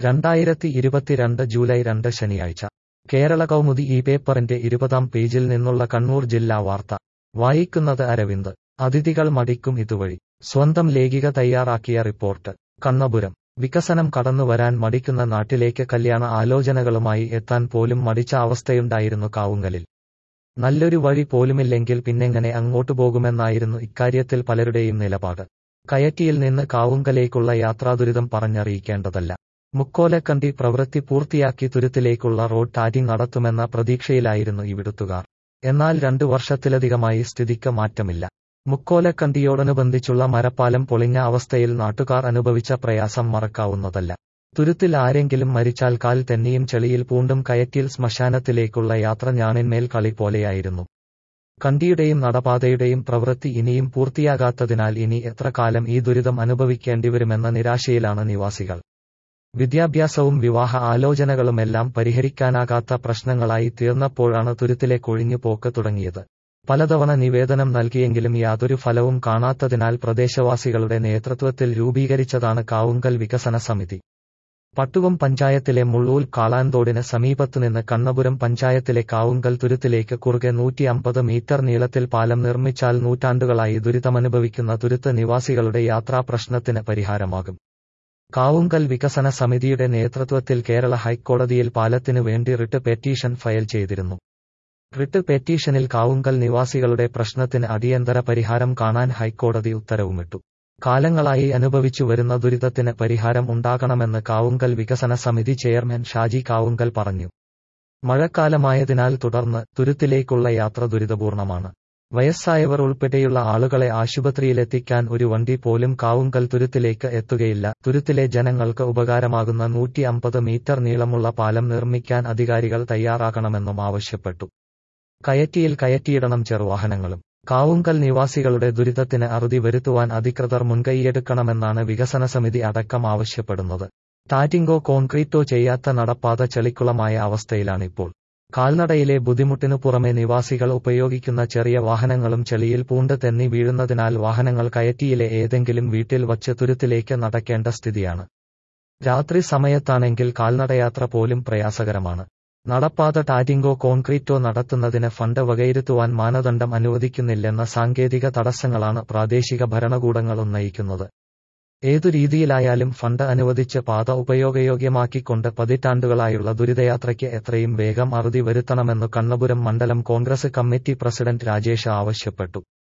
രണ്ടായിരത്തി ഇരുപത്തിരണ്ട് ജൂലൈ രണ്ട് ശനിയാഴ്ച കേരള കൗമുദി ഈ പേപ്പറിന്റെ ഇരുപതാം പേജിൽ നിന്നുള്ള കണ്ണൂർ ജില്ലാ വാർത്ത വായിക്കുന്നത് അരവിന്ദ് അതിഥികൾ മടിക്കും ഇതുവഴി സ്വന്തം ലേഖിക തയ്യാറാക്കിയ റിപ്പോർട്ട് കണ്ണപുരം വികസനം കടന്നുവരാൻ മടിക്കുന്ന നാട്ടിലേക്ക് കല്യാണ ആലോചനകളുമായി എത്താൻ പോലും മടിച്ച അവസ്ഥയുണ്ടായിരുന്നു കാവുങ്കലിൽ നല്ലൊരു വഴി പോലുമില്ലെങ്കിൽ പിന്നെങ്ങനെ അങ്ങോട്ടു പോകുമെന്നായിരുന്നു ഇക്കാര്യത്തിൽ പലരുടെയും നിലപാട് കയറ്റിയിൽ നിന്ന് കാവുങ്കലേക്കുള്ള യാത്രാദുരിതം പറഞ്ഞറിയിക്കേണ്ടതല്ല മുക്കോലക്കണ്ടി പ്രവൃത്തി പൂർത്തിയാക്കി തുരുത്തിലേക്കുള്ള റോഡ് ടാറ്റിംഗ് നടത്തുമെന്ന പ്രതീക്ഷയിലായിരുന്നു ഇവിടുത്തുകാർ എന്നാൽ രണ്ടു വർഷത്തിലധികമായി സ്ഥിതിക്ക് മാറ്റമില്ല മുക്കോലക്കണ്ടിയോടനുബന്ധിച്ചുള്ള മരപ്പാലം പൊളിഞ്ഞ അവസ്ഥയിൽ നാട്ടുകാർ അനുഭവിച്ച പ്രയാസം മറക്കാവുന്നതല്ല തുരുത്തിൽ ആരെങ്കിലും മരിച്ചാൽ കാൽ തെന്നിയും ചെളിയിൽ പൂണ്ടും കയറ്റിൽ ശ്മശാനത്തിലേക്കുള്ള യാത്ര ഞാണിന്മേൽ കളി പോലെയായിരുന്നു കണ്ടിയുടെയും നടപാതയുടെയും പ്രവൃത്തി ഇനിയും പൂർത്തിയാകാത്തതിനാൽ ഇനി എത്ര കാലം ഈ ദുരിതം അനുഭവിക്കേണ്ടിവരുമെന്ന നിരാശയിലാണ് നിവാസികൾ വിദ്യാഭ്യാസവും വിവാഹ ആലോചനകളുമെല്ലാം പരിഹരിക്കാനാകാത്ത പ്രശ്നങ്ങളായി തീർന്നപ്പോഴാണ് തുരുത്തിലെ കൊഴിഞ്ഞു പോക്ക് തുടങ്ങിയത് പലതവണ നിവേദനം നൽകിയെങ്കിലും യാതൊരു ഫലവും കാണാത്തതിനാൽ പ്രദേശവാസികളുടെ നേതൃത്വത്തിൽ രൂപീകരിച്ചതാണ് കാവുങ്കൽ വികസന സമിതി പട്ടുവം പഞ്ചായത്തിലെ മുള്ളൂൽ കാളാൻതോടിന് സമീപത്തുനിന്ന് കണ്ണപുരം പഞ്ചായത്തിലെ കാവുങ്കൽ തുരുത്തിലേക്ക് കുറുകെ നൂറ്റി അമ്പത് മീറ്റർ നീളത്തിൽ പാലം നിർമ്മിച്ചാൽ നൂറ്റാണ്ടുകളായി ദുരിതമനുഭവിക്കുന്ന തുരുത്ത് നിവാസികളുടെ യാത്രാ പ്രശ്നത്തിന് പരിഹാരമാകും കാവുങ്കൽ വികസന സമിതിയുടെ നേതൃത്വത്തിൽ കേരള ഹൈക്കോടതിയിൽ പാലത്തിനു വേണ്ടി റിട്ട് പെറ്റീഷൻ ഫയൽ ചെയ്തിരുന്നു റിട്ട് പെറ്റീഷനിൽ കാവുങ്കൽ നിവാസികളുടെ പ്രശ്നത്തിന് അടിയന്തര പരിഹാരം കാണാൻ ഹൈക്കോടതി ഉത്തരവുമിട്ടു കാലങ്ങളായി അനുഭവിച്ചു വരുന്ന ദുരിതത്തിന് പരിഹാരം ഉണ്ടാകണമെന്ന് കാവുങ്കൽ വികസന സമിതി ചെയർമാൻ ഷാജി കാവുങ്കൽ പറഞ്ഞു മഴക്കാലമായതിനാൽ തുടർന്ന് തുരുത്തിലേക്കുള്ള യാത്ര ദുരിതപൂർണമാണ് വയസ്സായവർ ഉൾപ്പെടെയുള്ള ആളുകളെ ആശുപത്രിയിലെത്തിക്കാൻ ഒരു വണ്ടി പോലും കാവുങ്കൽ തുരുത്തിലേക്ക് എത്തുകയില്ല തുരുത്തിലെ ജനങ്ങൾക്ക് ഉപകാരമാകുന്ന നൂറ്റി അമ്പത് മീറ്റർ നീളമുള്ള പാലം നിർമ്മിക്കാൻ അധികാരികൾ തയ്യാറാകണമെന്നും ആവശ്യപ്പെട്ടു കയറ്റിയിൽ കയറ്റിയിടണം ചെറുവാഹനങ്ങളും കാവുങ്കൽ നിവാസികളുടെ ദുരിതത്തിന് അറുതി വരുത്തുവാൻ അധികൃതർ മുൻകൈയെടുക്കണമെന്നാണ് വികസന സമിതി അടക്കം ആവശ്യപ്പെടുന്നത് ടാറ്റിംഗോ കോൺക്രീറ്റോ ചെയ്യാത്ത നടപ്പാത ചെളിക്കുളമായ അവസ്ഥയിലാണിപ്പോൾ കാൽനടയിലെ ബുദ്ധിമുട്ടിനു പുറമെ നിവാസികൾ ഉപയോഗിക്കുന്ന ചെറിയ വാഹനങ്ങളും ചെളിയിൽ പൂണ്ട് തെന്നി വീഴുന്നതിനാൽ വാഹനങ്ങൾ കയറ്റിയിലെ ഏതെങ്കിലും വീട്ടിൽ വച്ച് തുരുത്തിലേക്ക് നടക്കേണ്ട സ്ഥിതിയാണ് രാത്രി സമയത്താണെങ്കിൽ കാൽനടയാത്ര പോലും പ്രയാസകരമാണ് നടപ്പാത ടാറ്റിംഗോ കോൺക്രീറ്റോ നടത്തുന്നതിന് ഫണ്ട് വകയിരുത്തുവാൻ മാനദണ്ഡം അനുവദിക്കുന്നില്ലെന്ന സാങ്കേതിക തടസ്സങ്ങളാണ് പ്രാദേശിക ഭരണകൂടങ്ങൾ ഉന്നയിക്കുന്നത് ഏതു രീതിയിലായാലും ഫണ്ട് അനുവദിച്ച് പാത ഉപയോഗയോഗ്യമാക്കിക്കൊണ്ട് പതിറ്റാണ്ടുകളായുള്ള ദുരിതയാത്രയ്ക്ക് എത്രയും വേഗം അറുതി വരുത്തണമെന്നു കണ്ണപുരം മണ്ഡലം കോൺഗ്രസ് കമ്മിറ്റി പ്രസിഡന്റ് രാജേഷ് ആവശ്യപ്പെട്ടു